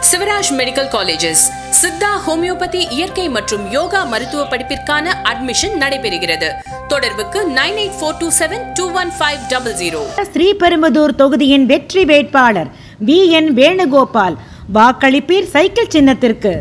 Shivraj medical colleges Siddha homeopathy இயற்கை மற்றும் yoga மருத்துவ படிப்பிற்கான அட்மிஷன் நடைபெறுகிறது தொடர்புக்கு nine eight four two seven two one five double zero Sriperumbudur தொகுதியின் வெற்றி வேட்பாளர் வி என் வேணுகோபால் வாக்களிப்பீர் சைக்கிள் சின்னத்திற்கு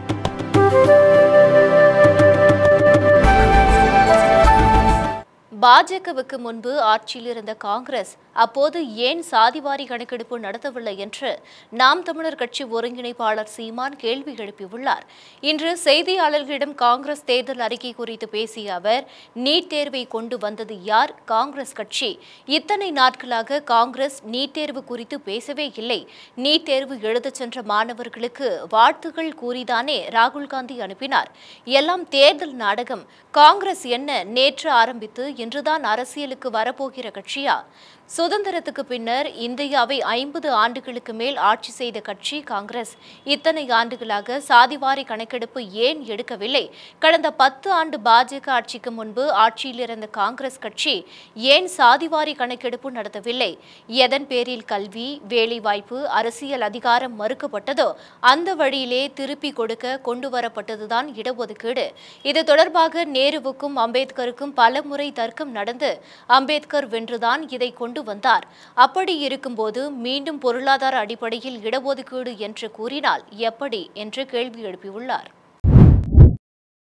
பாஜகவுக்கு முன்பு ஆட்சியில் இருந்த காங்கிரஸ் அப்போது ஏன் சாதிவாரி கணக்கெடுப்பு நடத்தவில்லை என்று நாம் தமிழர் கட்சி ஒருங்கிணைப்பாளர் சீமான் கேள்வி எழுப்பியுள்ளார் இன்று செய்தியாளர்களிடம் காங்கிரஸ் தேர்தல் அறிக்கை குறித்து பேசிய அவர் நீட் தேர்வை கொண்டு வந்தது யார் காங்கிரஸ் கட்சி இத்தனை நாட்களாக காங்கிரஸ் நீட் தேர்வு குறித்து பேசவே இல்லை நீட் தேர்வு எழுதச் சென்ற மாணவர்களுக்கு வாழ்த்துகள் கூறிதானே ராகுல் காந்தி அனுப்பினார் எல்லாம் தேர்தல் நாடகம் காங்கிரஸ் என்ன நேற்று ஆரம்பித்து இன்றுதான் அரசியலுக்கு வரப்போகிற கட்சியா சுதந்திரத்துக்கு பின்னர் இந்தியாவை ஐம்பது ஆண்டுகளுக்கு மேல் ஆட்சி செய்த கட்சி காங்கிரஸ் இத்தனை ஆண்டுகளாக சாதிவாரி கணக்கெடுப்பு ஏன் எடுக்கவில்லை கடந்த பத்து ஆண்டு பாஜக ஆட்சிக்கு முன்பு ஆட்சியில் இருந்த காங்கிரஸ் கட்சி ஏன் சாதிவாரி கணக்கெடுப்பு நடத்தவில்லை எதன் பேரில் கல்வி வேலைவாய்ப்பு அரசியல் அதிகாரம் மறுக்கப்பட்டதோ அந்த வழியிலே திருப்பி கொடுக்க கொண்டு வரப்பட்டதுதான் இடஒதுக்கீடு இது தொடர்பாக நேருவுக்கும் அம்பேத்கருக்கும் பல முறை தர்க்கம் நடந்து அம்பேத்கர் வென்றுதான் இதை கொண்டு வந்தார் அப்படி இருக்கும்போது மீண்டும் பொருளாதார அடிப்படையில் இடஒதுக்கீடு என்று கூறினால் எப்படி என்று கேள்வி எழுப்பியுள்ளார்